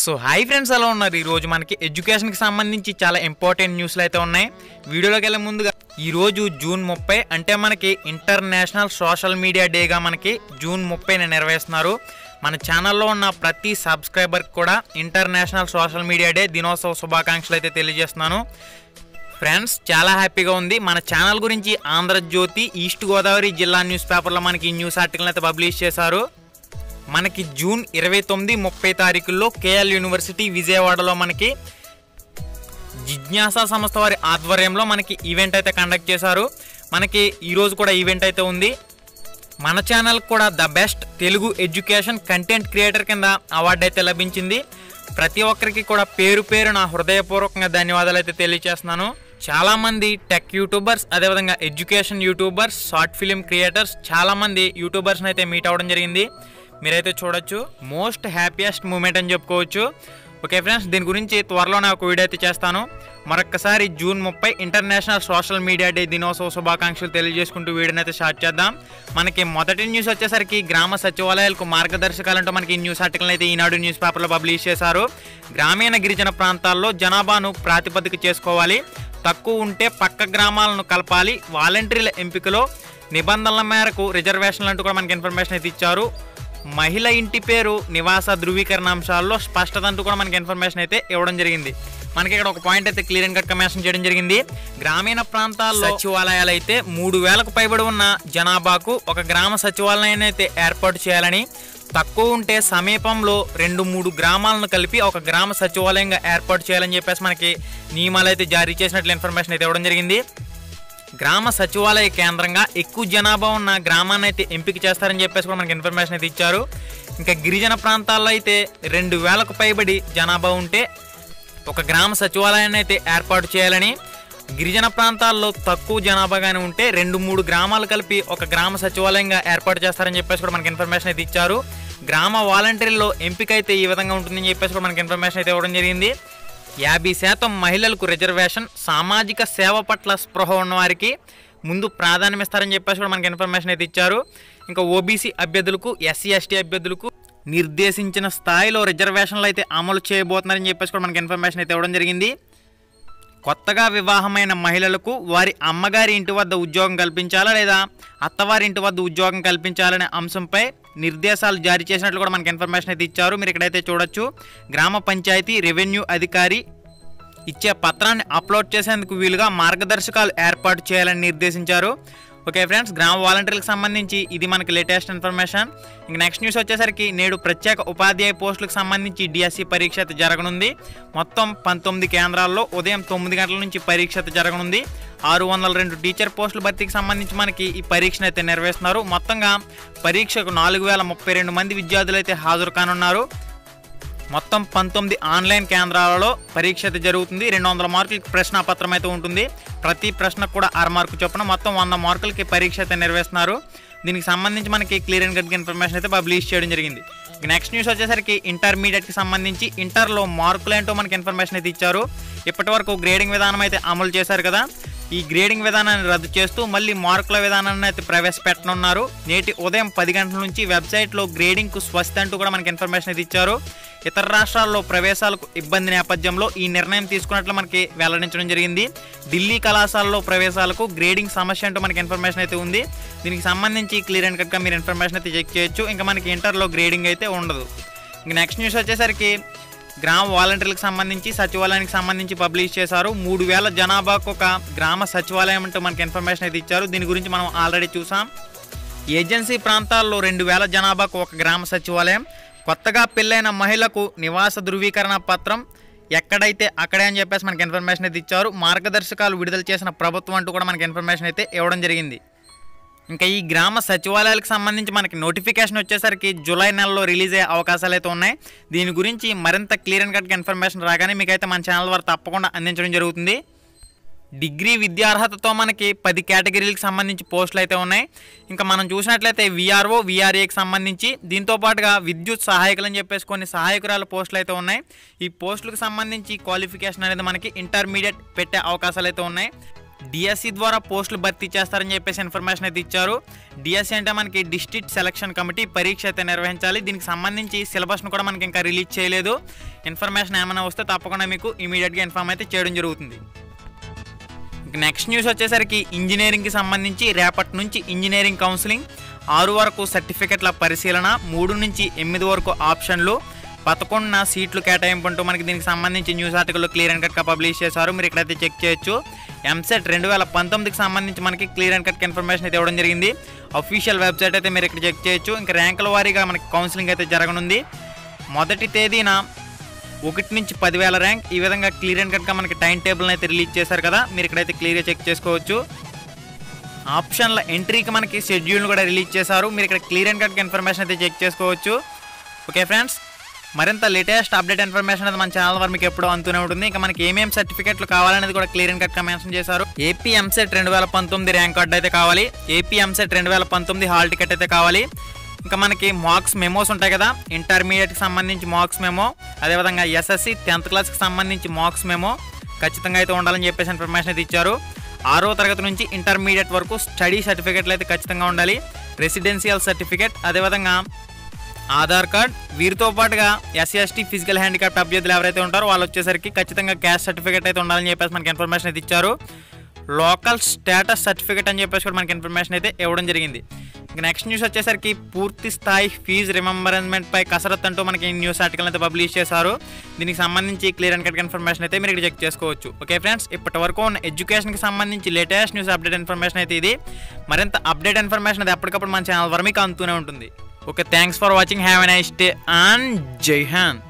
so hi friends ఎలా ఉన్నారు ఈ రోజు మనకి ఎడ్యుకేషన్కి సంబంధించి చాలా ఇంపార్టెంట్ న్యూస్లు అయితే ఉన్నాయి వీడియోలోకి వెళ్ళే ముందుగా ఈ రోజు జూన్ ముప్పై అంటే మనకి ఇంటర్నేషనల్ సోషల్ మీడియా డేగా మనకి జూన్ ముప్పైన నిర్వహిస్తున్నారు మన ఛానల్లో ఉన్న ప్రతి సబ్స్క్రైబర్కి కూడా ఇంటర్నేషనల్ సోషల్ మీడియా డే దినోత్సవ శుభాకాంక్షలు అయితే తెలియజేస్తున్నాను ఫ్రెండ్స్ చాలా హ్యాపీగా ఉంది మన ఛానల్ గురించి ఆంధ్రజ్యోతి ఈస్ట్ గోదావరి జిల్లా న్యూస్ పేపర్లో మనకి ఈ న్యూస్ ఆర్టికల్ అయితే పబ్లిష్ చేశారు మనకి జూన్ ఇరవై తొమ్మిది ముప్పై తారీఖుల్లో కేఎల్ యూనివర్సిటీ విజయవాడలో మనకి జిజ్ఞాసా సంస్థ వారి ఆధ్వర్యంలో మనకి ఈవెంట్ అయితే కండక్ట్ చేశారు మనకి ఈరోజు కూడా ఈవెంట్ అయితే ఉంది మన ఛానల్ కూడా the best Telugu education content creator కింద అవార్డు అయితే లభించింది ప్రతి ఒక్కరికి కూడా పేరు పేరు నా హృదయపూర్వకంగా ధన్యవాదాలు అయితే తెలియజేస్తున్నాను చాలా మంది టెక్ యూట్యూబర్స్ అదేవిధంగా education YouTubers short film creators చాలా మంది యూట్యూబర్స్ని అయితే మీట్ అవ్వడం జరిగింది మీరైతే చూడొచ్చు మోస్ట్ హ్యాపీయెస్ట్ మూమెంట్ అని చెప్పుకోవచ్చు ఓకే ఫ్రెండ్స్ దీని గురించి త్వరలోనే ఒక వీడియో అయితే చేస్తాను మరొక్కసారి జూన్ ముప్పై ఇంటర్నేషనల్ సోషల్ మీడియా డే దినోత్సవ శుభాకాంక్షలు తెలియజేసుకుంటూ వీడియోని అయితే స్టార్ట్ చేద్దాం మనకి మొదటి న్యూస్ వచ్చేసరికి గ్రామ సచివాలయాలకు మార్గదర్శకాలంటూ మనకి ఈ న్యూస్ ఆర్టికల్ అయితే ఈనాడు న్యూస్ పేపర్లో పబ్లిష్ చేశారు గ్రామీణ గిరిజన ప్రాంతాల్లో జనాభాను ప్రాతిపదిక చేసుకోవాలి తక్కువ ఉంటే పక్క గ్రామాలను కలపాలి వాలంటీర్ల ఎంపికలో నిబంధనల మేరకు రిజర్వేషన్లు అంటూ కూడా మనకి ఇన్ఫర్మేషన్ అయితే ఇచ్చారు మహిళ ఇంటి పేరు నివాస ధృవీకరణ అంశాల్లో స్పష్టత అంటూ కూడా మనకి ఇన్ఫర్మేషన్ అయితే ఇవ్వడం జరిగింది మనకి ఇక్కడ ఒక పాయింట్ అయితే క్లియర్ కట్ కమిషన్ చేయడం జరిగింది గ్రామీణ ప్రాంతాల్లో సచివాలయాలు అయితే మూడు వేలకు పైబడి ఉన్న జనాభాకు ఒక గ్రామ సచివాలయాన్ని అయితే ఏర్పాటు చేయాలని తక్కువ ఉంటే సమీపంలో రెండు మూడు గ్రామాలను కలిపి ఒక గ్రామ సచివాలయంగా ఏర్పాటు చేయాలని చెప్పేసి మనకి నియమాలు అయితే జారీ చేసినట్లు ఇన్ఫర్మేషన్ అయితే ఇవ్వడం జరిగింది గ్రామ సచివాలయ కేంద్రంగా ఎక్కువ జనాభా ఉన్న గ్రామాన్ని అయితే ఎంపిక చేస్తారని చెప్పేసి కూడా మనకి ఇన్ఫర్మేషన్ అయితే ఇచ్చారు ఇంకా గిరిజన ప్రాంతాల్లో అయితే రెండు వేలకు పైబడి జనాభా ఉంటే ఒక గ్రామ సచివాలయాన్ని అయితే ఏర్పాటు చేయాలని గిరిజన ప్రాంతాల్లో తక్కువ జనాభాగానే ఉంటే రెండు మూడు గ్రామాలు కలిపి ఒక గ్రామ సచివాలయంగా ఏర్పాటు చేస్తారని చెప్పేసి కూడా మనకి ఇన్ఫర్మేషన్ అయితే ఇచ్చారు గ్రామ వాలంటీర్లో ఎంపిక అయితే ఈ విధంగా ఉంటుందని చెప్పేసి కూడా మనకి ఇన్ఫర్మేషన్ అయితే ఇవ్వడం జరిగింది యాభై శాతం మహిళలకు రిజర్వేషన్ సామాజిక సేవ పట్ల స్పృహ ఉన్న వారికి ముందు ప్రాధాన్యం ఇస్తారని చెప్పేసి కూడా మనకి ఇన్ఫర్మేషన్ అయితే ఇచ్చారు ఇంకా ఓబీసీ అభ్యర్థులకు ఎస్సీ ఎస్టీ అభ్యర్థులకు నిర్దేశించిన స్థాయిలో రిజర్వేషన్లు అయితే అమలు చేయబోతున్నారని చెప్పేసి కూడా మనకి ఇన్ఫర్మేషన్ అయితే ఇవ్వడం జరిగింది కొత్తగా వివాహమైన మహిళలకు వారి అమ్మగారి ఇంటి వద్ద ఉద్యోగం కల్పించాలా లేదా అత్తవారి ఇంటి వద్ద ఉద్యోగం కల్పించాలనే అంశంపై నిర్దేశాలు జారీ చేసినట్లు కూడా మనకి ఇన్ఫర్మేషన్ అయితే ఇచ్చారు మీరు ఇక్కడైతే చూడొచ్చు గ్రామ పంచాయతీ రెవెన్యూ అధికారి ఇచ్చే పత్రాన్ని అప్లోడ్ చేసేందుకు వీలుగా మార్గదర్శకాలు ఏర్పాటు చేయాలని నిర్దేశించారు ఓకే ఫ్రెండ్స్ గ్రామ వాలంటీర్లకు సంబంధించి ఇది మనకి లేటెస్ట్ ఇన్ఫర్మేషన్ ఇంక నెక్స్ట్ న్యూస్ వచ్చేసరికి నేడు ప్రత్యేక ఉపాధ్యాయ పోస్టులకు సంబంధించి డిఎస్సి పరీక్ష అయితే జరగనుంది మొత్తం పంతొమ్మిది కేంద్రాల్లో ఉదయం తొమ్మిది గంటల నుంచి పరీక్ష అయితే జరగనుంది ఆరు వందల రెండు టీచర్ పోస్టుల భర్తీకి సంబంధించి మనకి ఈ పరీక్షను అయితే నిర్వహిస్తున్నారు మొత్తంగా పరీక్షకు నాలుగు వేల ముప్పై రెండు మంది విద్యార్థులు అయితే హాజరు కానున్నారు మొత్తం పంతొమ్మిది ఆన్లైన్ కేంద్రాలలో పరీక్ష అయితే జరుగుతుంది రెండు వందల మార్కులకి ప్రశ్నాపత్రం అయితే ఉంటుంది ప్రతి ప్రశ్నకు కూడా ఆరు మార్కు చొప్పున మొత్తం వంద మార్కులకి పరీక్ష అయితే నిర్వహిస్తున్నారు దీనికి సంబంధించి మనకి క్లియర్ అండ్ కట్ ఇన్ఫర్మేషన్ అయితే పబ్లిష్ చేయడం జరిగింది నెక్స్ట్ న్యూస్ వచ్చేసరికి ఇంటర్మీడియట్కి సంబంధించి ఇంటర్లో మార్కులు ఏంటో మనకి ఇన్ఫర్మేషన్ అయితే ఇచ్చారు ఇప్పటి వరకు గ్రేడింగ్ విధానం అయితే అమలు చేశారు కదా ఈ గ్రేడింగ్ విధానాన్ని రద్దు చేస్తూ మళ్ళీ మార్కుల విధానాన్ని అయితే ప్రవేశపెట్టనున్నారు నేటి ఉదయం పది గంటల నుంచి వెబ్సైట్లో గ్రేడింగ్కు స్వస్తి అంటూ కూడా మనకి ఇన్ఫర్మేషన్ అయితే ఇచ్చారు ఇతర రాష్ట్రాల్లో ప్రవేశాలకు ఇబ్బంది నేపథ్యంలో ఈ నిర్ణయం తీసుకున్నట్లు మనకి వెల్లడించడం జరిగింది ఢిల్లీ కళాశాలలో ప్రవేశాలకు గ్రేడింగ్ సమస్య అంటూ మనకి ఇన్ఫర్మేషన్ అయితే ఉంది దీనికి సంబంధించి క్లియర్ అండ్ కట్గా మీరు ఇన్ఫర్మేషన్ అయితే చెక్ చేయొచ్చు ఇంకా మనకి ఇంటర్లో గ్రేడింగ్ అయితే ఉండదు ఇంక నెక్స్ట్ న్యూస్ వచ్చేసరికి గ్రామ వాలంటీర్లకు సంబంధించి సచివాలయానికి సంబంధించి పబ్లిష్ చేశారు మూడు వేల జనాభాకు ఒక గ్రామ సచివాలయం అంటూ మనకి ఇన్ఫర్మేషన్ అయితే ఇచ్చారు దీని గురించి మనం ఆల్రెడీ చూసాం ఏజెన్సీ ప్రాంతాల్లో రెండు వేల జనాభాకు ఒక గ్రామ సచివాలయం కొత్తగా పెళ్ళైన మహిళకు నివాస ధృవీకరణ పత్రం ఎక్కడైతే అక్కడే అని చెప్పేసి మనకి ఇన్ఫర్మేషన్ అయితే ఇచ్చారు మార్గదర్శకాలు విడుదల చేసిన ప్రభుత్వం అంటూ కూడా మనకి ఇన్ఫర్మేషన్ అయితే ఇవ్వడం జరిగింది ఇంకా ఈ గ్రామ సచివాలయాలకు సంబంధించి మనకి నోటిఫికేషన్ వచ్చేసరికి జూలై నెలలో రిలీజ్ అయ్యే అవకాశాలు అయితే ఉన్నాయి దీని గురించి మరింత క్లియర్ అండ్ కట్గా ఇన్ఫర్మేషన్ రాగానే మీకైతే మన ఛానల్ ద్వారా తప్పకుండా అందించడం జరుగుతుంది డిగ్రీ విద్యార్హతతో మనకి పది కేటగిరీలకు సంబంధించి పోస్టులు అయితే ఉన్నాయి ఇంకా మనం చూసినట్లయితే విఆర్ఓ విఆర్ఏకి సంబంధించి దీంతో పాటుగా విద్యుత్ సహాయకులు అని చెప్పేసి కొన్ని సహాయకురాల పోస్టులు అయితే ఉన్నాయి ఈ పోస్టులకు సంబంధించి క్వాలిఫికేషన్ అనేది మనకి ఇంటర్మీడియట్ పెట్టే అవకాశాలు అయితే ఉన్నాయి డిఎస్సి ద్వారా పోస్టులు భర్తీ చేస్తారని చెప్పేసి ఇన్ఫర్మేషన్ అయితే ఇచ్చారు డిఎస్సి అంటే మనకి డిస్ట్రిక్ట్ సెలక్షన్ కమిటీ పరీక్ష అయితే నిర్వహించాలి దీనికి సంబంధించి సిలబస్ను కూడా మనకి ఇంకా రిలీజ్ చేయలేదు ఇన్ఫర్మేషన్ ఏమైనా వస్తే తప్పకుండా మీకు ఇమీడియట్గా ఇన్ఫామ్ అయితే చేయడం జరుగుతుంది నెక్స్ట్ న్యూస్ వచ్చేసరికి ఇంజనీరింగ్కి సంబంధించి రేపటి నుంచి ఇంజనీరింగ్ కౌన్సిలింగ్ ఆరు వరకు సర్టిఫికెట్ల పరిశీలన మూడు నుంచి ఎనిమిది వరకు ఆప్షన్లు పదకొండున సీట్లు కేటాయింపు అంటూ మనకి దీనికి సంబంధించి న్యూస్ ఆర్టికల్ క్లియర్ అండ్ కట్గా పబ్లిష్ చేశారు మీరు ఇక్కడైతే చెక్ చేయొచ్చు ఎంసెట్ రెండు వేల పంతొమ్మిదికి సంబంధించి మనకి క్లియర్ అండ్ కట్ ఇన్ఫర్మేషన్ అయితే ఇవ్వడం జరిగింది అఫీషియల్ వెబ్సైట్ అయితే మీరు ఇక్కడ చెక్ చేయొచ్చు ఇంకా ర్యాంకుల వారీగా మనకి కౌన్సిలింగ్ అయితే జరగనుంది మొదటి తేదీన ఒకటి నుంచి పదివేల ర్యాంక్ ఈ విధంగా క్లియర్ అండ్ కట్గా మనకి టైం టేబుల్ అయితే రిలీజ్ చేశారు కదా మీరు ఇక్కడైతే క్లియర్గా చెక్ చేసుకోవచ్చు ఆప్షన్ల ఎంట్రీకి మనకి షెడ్యూల్ కూడా రిలీజ్ చేశారు మీరు ఇక్కడ క్లియర్ అండ్ కట్గా ఇన్ఫర్మేషన్ అయితే చెక్ చేసుకోవచ్చు ఓకే ఫ్రెండ్స్ మరింత లేటెస్ట్ అప్డేట్ ఇన్ఫర్మేషన్ అనేది మన ఛానల్ వరకు మీకు ఎప్పుడూ అందుతూనే ఉంటుంది ఇంకా మనకి ఏమేమి సర్టిఫికెట్లు కావాలనేది కూడా క్లియర్ అండ్ కట్గా మెన్షన్ చేశారు ఏపీ ఎంసెట్ రెండు వేల పంతొమ్మిది ర్యాంక్ కార్డ్ అయితే కావాలి ఏపీ ఎంసెట్ రెండు వేల పంతొమ్మిది హాల్ టికెట్ అయితే కావాలి ఇంకా మనకి మార్క్స్ మెమోస్ ఉంటాయి కదా ఇంటర్మీడియట్కి సంబంధించి మార్క్స్ మెమో అదేవిధంగా ఎస్ఎస్సి టెన్త్ క్లాస్కి సంబంధించి మార్క్స్ మెమో ఖచ్చితంగా అయితే ఉండాలని చెప్పేసి ఇన్ఫర్మేషన్ అయితే ఇచ్చారు ఆరో తరగతి నుంచి ఇంటర్మీడియట్ వరకు స్టడీ సర్టిఫికెట్లు అయితే ఖచ్చితంగా ఉండాలి రెసిడెన్షియల్ సర్టిఫికేట్ అదేవిధంగా ఆధార్ కార్డ్ వీరితో పాటుగా ఎస్సీ ఎస్టీ ఫిజికల్ హ్యాండిక్యాప్ అభ్యర్థులు ఎవరైతే ఉంటారో వాళ్ళు వచ్చేసరికి ఖచ్చితంగా క్యాస్ట్ సర్టిఫికేట్ అయితే ఉండాలని చెప్పేసి మనకి ఇన్ఫర్మేషన్ అయితే ఇచ్చారు లోకల్ స్టేటస్ సర్టిఫికేట్ అని చెప్పేసి కూడా మనకి ఇన్ఫర్మేషన్ అయితే ఇవ్వడం జరిగింది ఇంకా నెక్స్ట్ న్యూస్ వచ్చేసరికి పూర్తి స్థాయి ఫీజు రిమెంబర్మెంట్ పై కసరత్ అంటూ మనకి ఈ న్యూస్ ఆర్టికల్ అయితే పబ్లిష్ చేశారు దీనికి సంబంధించి క్లియర్ అండ్ కట్ ఇన్ఫర్మేషన్ అయితే మీరు ఇక్కడ చెక్ చేసుకోవచ్చు ఓకే ఫ్రెండ్స్ ఇప్పటి వరకు ఉన్న ఎడ్యుకేషన్కి సంబంధించి లేటెస్ట్ న్యూస్ అప్డేట్ ఇన్ఫర్మేషన్ అయితే ఇది మరింత అప్డేట్ ఇన్ఫర్మేషన్ అది ఎప్పటికప్పుడు మన ఛానల్ వరకు మీకు అందుతూనే ఉంటుంది okay thanks for watching have a nice day and జై హాన్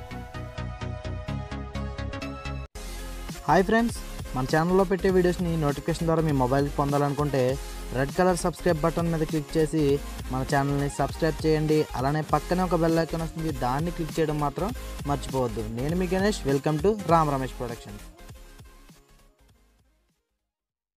హాయ్ ఫ్రెండ్స్ మన ఛానల్లో పెట్టే వీడియోస్ని నోటిఫికేషన్ ద్వారా మీ మొబైల్కి పొందాలనుకుంటే రెడ్ కలర్ సబ్స్క్రైబ్ బటన్ మీద క్లిక్ చేసి మన ఛానల్ని సబ్స్క్రైబ్ చేయండి అలానే పక్కనే ఒక బెల్ ఐకాన్ వస్తుంది దాన్ని క్లిక్ చేయడం మాత్రం మర్చిపోవద్దు నేను మీ Ganesh welcome to Ram Ramesh production